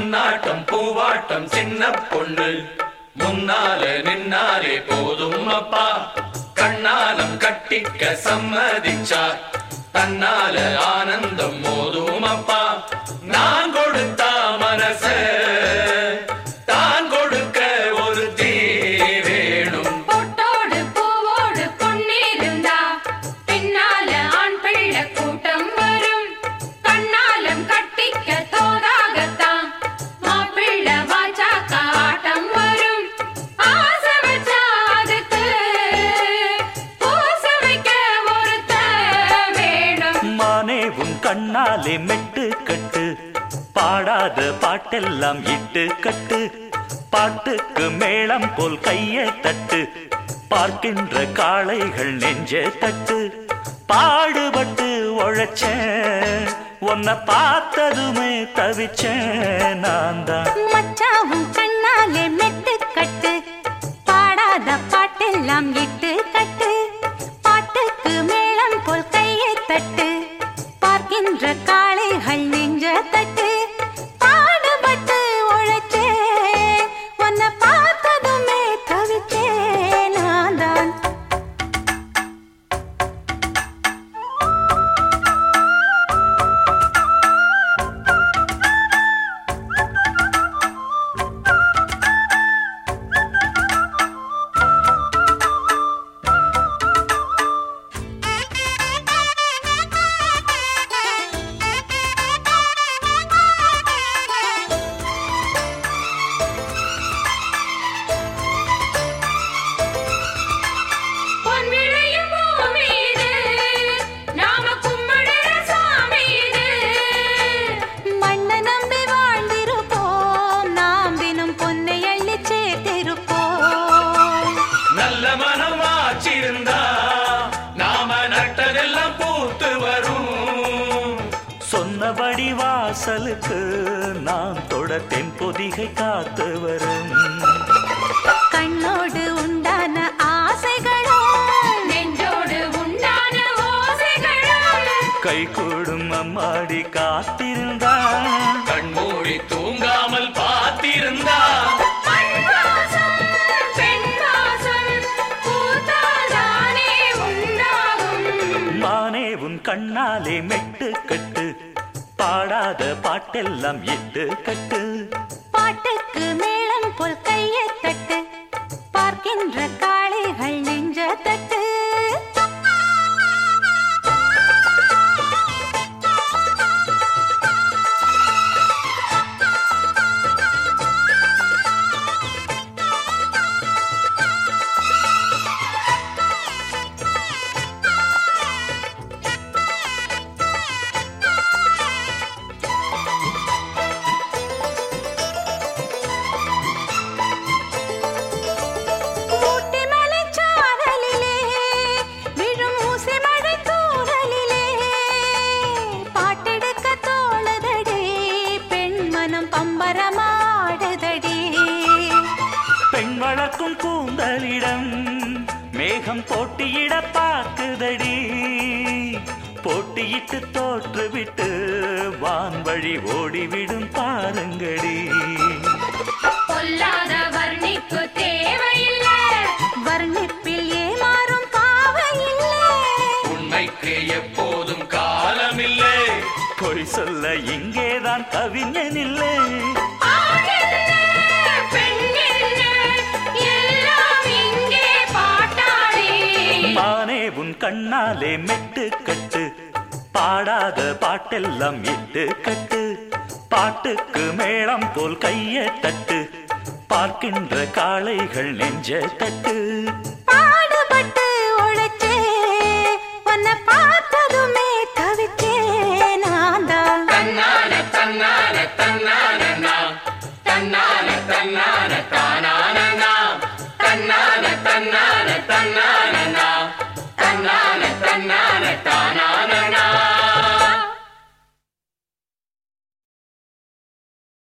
பொன்னாட்டம் பூவாட்டம் சின்ன பொண்ணு முன்னால நின்னாலே போதும் அப்பா கண்ணாலம் கட்டிக்க சம்மதிச்சார் தன்னால ஆனந்தம் மோதும் அப்பா நான் கொடுத்த மனச தான் கொடுக்க ஒரு தீ வேணும் பொட்டோடு பூவோடு பொன்னிருந்தா பின்னால ஆண் பிள்ளை கூட்டம் வரும் கண்ணாலம் கட்டிக்க தோதாகத்தான் மாப்பிள்ளை வாச்சாக்க ஆட்டம் வரும் ஆசை வச்சா அதுக்கு பூச வைக்க ஒருத்த வேணும் மானே உன் கண்ணாலே மெட்டு கட்டு பாடாத பாட்டெல்லாம் இட்டு கட்டு பாட்டுக்கு மேளம் போல் கையை தட்டு பார்க்கின்ற காளைகள் நெஞ்ச தட்டு பாடுபட்டு உழைச்சேன் உன்னை பார்த்ததுமே தவிச்சேன் நான் தான் மச்சாவும் கண்ணாலே மெட்டு கட்டு பாடாத பாட்டெல்லாம் இட்டு கட்டு பாட்டுக்கு மேளம் போல் கையை தட்டு பார்க்கின்ற காளைகள் நெஞ்ச தட்டு பாடுபட்டு உழைச்சே உன்னை பார்த்ததுமே தவிச்சே நான் தான் பொன் விளையும் பூமி இது நாம கும்பிடுற சாமி இது மண்ணை நம்பி வாழ்ந்திருப்போம் நாம் தினம் பொன்னை அள்ளி சேர்த்திருப்போம் நல்ல மனம் ஆச்சிருந்தா நாம நட்டதெல்லாம் பூத்து வரும் சொன்னபடி வாசலுக்கு நான் தொட தென் பொதிகை காத்து வரும் கண்ணோடு உண்டான ஆசைகளும் நெஞ்சோடு உண்டான ஓசைகளும் கை கூடும் அம்மாடி காத்திருந்தான் கண்மூடி தூங்காமல் பார்த்திருந்தா மண் வாசம், பெண் வாசம், பூத்தால்தானே உண்டாகும். மானே உன் கண்ணாலே மெட்டு கட்டு பாடாத பாட்டெல்லாம் இட்டு கட்டு பாட்டுக்கு மேளம் போல் கையை தட்டு பார்க்கின்ற காளைகள் நெஞ்ச தட்டு ஊட்டி மலைச்சாரலிலே விழும் ஊசி மழை தூறலிலே பாட்டெடுக்க தோழதடி பெண் மனம் பம்பரமாடுதடி பெண் வளர்க்கும் கூந்தலிடம் மேகம் போட்டியிட பார்க்குதடி போட்டியிட்டு தோற்றுவிட்டு வான்வழி ஓடிவிடும் பாருங்கடி பொல்லாத வர்ணிப்பு தேவையில்லை வர்ணிப்பில் ஏமாறும் பாவையில்லை உண்மைக்கு எப்போதும் காலமில்லை பொய் சொல்ல இங்கேதான் கவிஞன் இல்லை ஆணென்ன, பெண்ணென்ன, எல்லாம் இங்கே பாட்டாளி மானே உன் கண்ணாலே மெட்டு கட்டு பாடாத பாட்டெல்லாம் இட்டு கட்டு பாட்டுக்கு மேளம் போல் கையை தட்டு பார்க்கின்ற காளைகள் நெஞ்ச தட்டு பாடுபட்டு உழைச்சே உன்னை பார்த்ததுமே தவிச்சே நான் தான் தன்னான தன்னான தன்னான தன்னான தன்னான தானான தன்னான தன்னான தன்னான